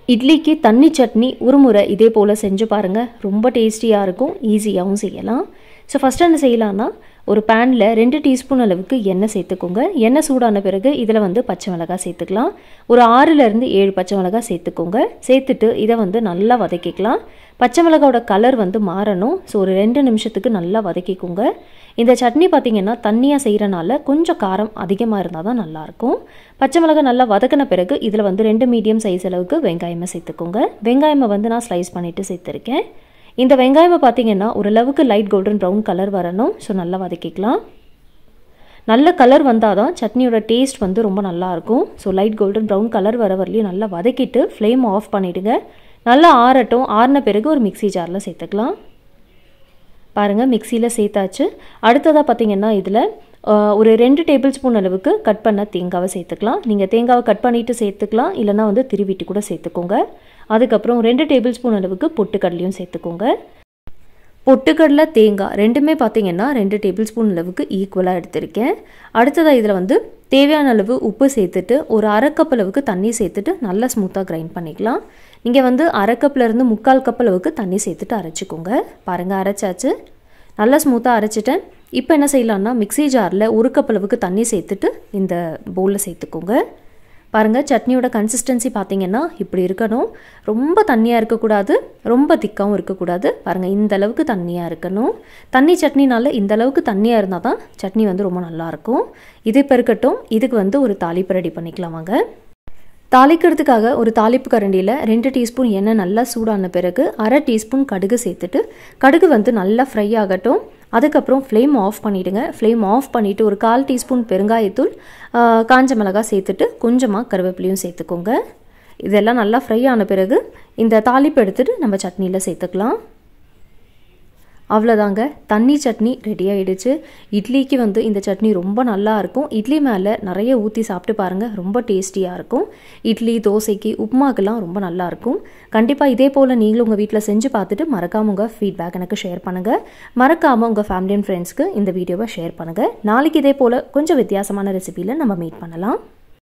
இட்லிக்கு தண்ணி சட்னி ஒரு முறை இதே போல் செஞ்சு பாருங்கள் ரொம்ப டேஸ்டியாக இருக்கும் ஈஸியாகவும் செய்யலாம் ஸோ ஃபஸ்ட்டு என்ன செய்யலாம்னா ஒரு பேனில் ரெண்டு டீஸ்பூன் அளவுக்கு எண்ணெய் சேர்த்துக்கோங்க எண்ணெய் சூடான பிறகு இதில் வந்து பச்சை மிளகாய் சேர்த்துக்கலாம் ஒரு ஆறுலேருந்து ஏழு பச்சை மிளகாய் சேர்த்துக்கோங்க சேர்த்துட்டு இதை வந்து நல்லா வதக்கிக்கலாம் பச்சை மிளகாவோட கலர் வந்து மாறணும் ஸோ ஒரு ரெண்டு நிமிஷத்துக்கு நல்லா வதக்கிக்கோங்க இந்த சட்னி பார்த்திங்கன்னா தண்ணியாக செய்கிறனால கொஞ்சம் காரம் அதிகமாக இருந்தால் தான் நல்லாயிருக்கும் பச்சை மிளகாய் நல்லா வதக்கின பிறகு இதில் வந்து ரெண்டு மீடியம் சைஸ் அளவுக்கு வெங்காயமை சேர்த்துக்கோங்க வெங்காயமை வந்து நான் ஸ்லைஸ் பண்ணிவிட்டு சேர்த்துருக்கேன் இந்த வெங்காயமை பார்த்தீங்கன்னா ஓரளவுக்கு லைட் கோல்டன் ப்ரௌன் கலர் வரணும் ஸோ நல்லா வதக்கிக்கலாம் நல்ல கலர் வந்தால் தான் சட்னியோட டேஸ்ட் வந்து ரொம்ப நல்லாயிருக்கும் so light golden brown colour வர வரலையும் நல்லா வதக்கிட்டு ஃப்ளேம் ஆஃப் பண்ணிவிடுங்க நல்லா ஆறட்டும் ஆறின பிறகு ஒரு மிக்சி ஜாரில் சேர்த்துக்கலாம் பாருங்கள் மிக்சியில் சேர்த்தாச்சு அடுத்ததாக பார்த்தீங்கன்னா இதில் ஒரு ரெண்டு டேபிள் ஸ்பூன் அளவுக்கு கட் பண்ண தேங்காவை சேர்த்துக்கலாம் நீங்கள் தேங்காவை கட் பண்ணிவிட்டு சேர்த்துக்கலாம் இல்லைனா வந்து திருவிட்டு கூட சேர்த்துக்கோங்க அதுக்கப்புறம் ரெண்டு டேபிள் ஸ்பூன் அளவுக்கு பொட்டுக்கடலையும் சேர்த்துக்கோங்க பொட்டுக்கடலை தேங்காய் ரெண்டுமே பார்த்தீங்கன்னா ரெண்டு டேபிள் ஸ்பூன் அளவுக்கு ஈக்குவலாக எடுத்திருக்கேன் அடுத்ததாக இதில் வந்து தேவையான அளவு உப்பு சேர்த்துட்டு ஒரு அரை கப் அளவுக்கு தண்ணி சேர்த்துட்டு நல்லா ஸ்மூத்தாக கிரைண்ட் பண்ணிக்கலாம் நீங்கள் வந்து அரை கப்லேருந்து முக்கால் கப் அளவுக்கு தண்ணி சேர்த்துட்டு அரைச்சிக்கோங்க பாருங்கள் அரைச்சாச்சு நல்லா ஸ்மூத்தாக அரைச்சிட்டேன் இப்போ என்ன செய்யலான்னா மிக்சி ஜாரில் ஒரு கப் அளவுக்கு தண்ணி சேர்த்துட்டு இந்த பவுலில் சேர்த்துக்கோங்க பாருங்கள் சட்னியோட கன்சிஸ்டன்சி பார்த்தீங்கன்னா இப்படி இருக்கணும் ரொம்ப தண்ணியாக இருக்கக்கூடாது ரொம்ப திக்காகவும் இருக்கக்கூடாது பாருங்கள் இந்த அளவுக்கு தண்ணியாக இருக்கணும் தண்ணி சட்னினால இந்த அளவுக்கு தண்ணியாக இருந்தால் தான் சட்னி வந்து ரொம்ப நல்லாயிருக்கும் இது இப்போ இருக்கட்டும் இதுக்கு வந்து ஒரு தாளிப்பு ரெடி பண்ணிக்கலாம் வாங்க தாளிக்கிறதுக்காக ஒரு தாளிப்பு கரண்டியில் ரெண்டு டீஸ்பூன் எண்ணெய் நல்லா சூடான பிறகு அரை டீஸ்பூன் கடுகு சேர்த்துட்டு கடுகு வந்து நல்லா ஃப்ரை ஆகட்டும் அதுக்கப்புறம் ஃப்ளேம் ஆஃப் பண்ணிவிடுங்க ஃப்ளேம் ஆஃப் பண்ணிவிட்டு ஒரு கால் டீஸ்பூன் பெருங்காயத்தூள் காஞ்ச மிளகாய் சேர்த்துட்டு கொஞ்சமாக கருவேப்பிலையும் சேர்த்துக்கோங்க இதெல்லாம் நல்லா ஃப்ரை ஆன பிறகு இந்த தாளிப்பு எடுத்துகிட்டு நம்ம சட்னியில் சேர்த்துக்கலாம் அவ்வளோதாங்க தண்ணி சட்னி ரெடி ஆகிடுச்சு இட்லிக்கு வந்து இந்த சட்னி ரொம்ப நல்லா இருக்கும் இட்லி மேலே நிறைய ஊற்றி சாப்பிட்டு பாருங்கள் ரொம்ப டேஸ்டியாக இருக்கும் இட்லி தோசைக்கு உப்புமாக்கெல்லாம் ரொம்ப நல்லாயிருக்கும் கண்டிப்பாக இதே போல் நீங்களும் உங்கள் வீட்டில் செஞ்சு பார்த்துட்டு மறக்காமல் உங்கள் ஃபீட்பேக் எனக்கு ஷேர் பண்ணுங்கள் மறக்காமல் உங்கள் ஃபேமிலி அண்ட் ஃப்ரெண்ட்ஸ்க்கு இந்த வீடியோவை ஷேர் பண்ணுங்கள் நாளைக்கு இதே போல் கொஞ்சம் வித்தியாசமான ரெசிபியில் நம்ம மீட் பண்ணலாம்